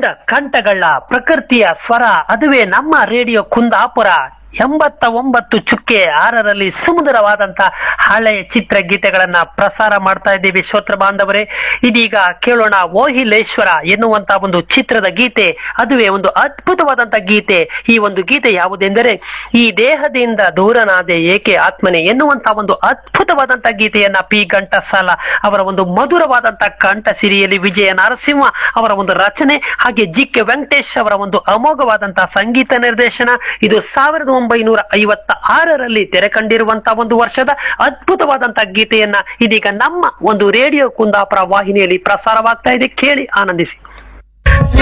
ಕಂಡ ಕಂಠಗಳ ಪ್ರಕೃತಿಯ ಸ್ವರ ಅದುವೇ ನಮ್ಮ ರೇಡಿಯೋ ಕುಂದಾಪುರ ಎಂಬತ್ತ ಒಂಬತ್ತು ಚುಕ್ಕೆ ಆರರಲ್ಲಿ ಸುಮಧುರವಾದಂತ ಹಳೆಯ ಚಿತ್ರಗೀತೆಗಳನ್ನ ಪ್ರಸಾರ ಮಾಡ್ತಾ ಇದ್ದೀವಿ ಶ್ರೋತ್ರ ಬಾಂಧವರೇ ಇದೀಗ ಕೇಳೋಣ ಓಹಿಲೇಶ್ವರ ಎನ್ನುವಂತ ಒಂದು ಚಿತ್ರದ ಗೀತೆ ಅದುವೇ ಒಂದು ಅದ್ಭುತವಾದಂತ ಗೀತೆ ಈ ಒಂದು ಗೀತೆ ಯಾವುದೆಂದರೆ ಈ ದೇಹದಿಂದ ದೂರನಾದೆ ಏಕೆ ಆತ್ಮನೆ ಎನ್ನುವಂತ ಒಂದು ಅದ್ಭುತವಾದಂತ ಗೀತೆಯನ್ನ ಪಿ ಘಂಟಸಾಲ ಅವರ ಒಂದು ಮಧುರವಾದಂತ ಕಂಠ ಸಿರಿಯಲ್ಲಿ ವಿಜಯ ನರಸಿಂಹ ಅವರ ಒಂದು ರಚನೆ ಹಾಗೆ ಜಿ ಕೆ ವೆಂಕಟೇಶ್ ಅವರ ಒಂದು ಅಮೋಘವಾದಂತಹ ಸಂಗೀತ ನಿರ್ದೇಶನ ಇದು ಸಾವಿರದ ಒಂಬೈನೂರ ಐವತ್ತ ಆರರಲ್ಲಿ ತೆರೆ ಕಂಡಿರುವಂತಹ ಒಂದು ವರ್ಷದ ಅದ್ಭುತವಾದಂತಹ ಗೀತೆಯನ್ನ ಇದೀಗ ನಮ್ಮ ಒಂದು ರೇಡಿಯೋ ಕುಂದಾಪುರ ವಾಹಿನಿಯಲ್ಲಿ ಪ್ರಸಾರವಾಗ್ತಾ ಇದೆ ಕೇಳಿ ಆನಂದಿಸಿ